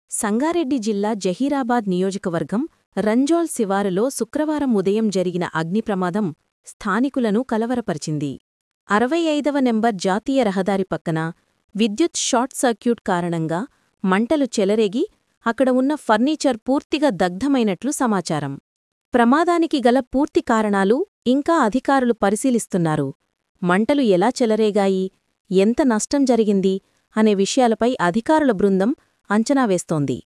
సంగారెడ్డి జిల్లా జహీరాబాద్ నియోజకవర్గం రంజోల్ శివారులో శుక్రవారం ఉదయం జరిగిన అగ్నిప్రమాదం స్థానికులను కలవరపరిచింది అరవై ఐదవ నెంబర్ జాతీయ రహదారి పక్కన విద్యుత్ షార్ట్ సర్క్యూట్ కారణంగా మంటలు చెలరేగి అక్కడ ఉన్న ఫర్నిచర్ పూర్తిగా దగ్ధమైనట్లు సమాచారం ప్రమాదానికి గల పూర్తి కారణాలు ఇంకా అధికారులు పరిశీలిస్తున్నారు మంటలు ఎలా చెలరేగాయి ఎంత నష్టం జరిగింది అనే విషయాలపై అధికారుల బృందం అంచనా వేస్తోంది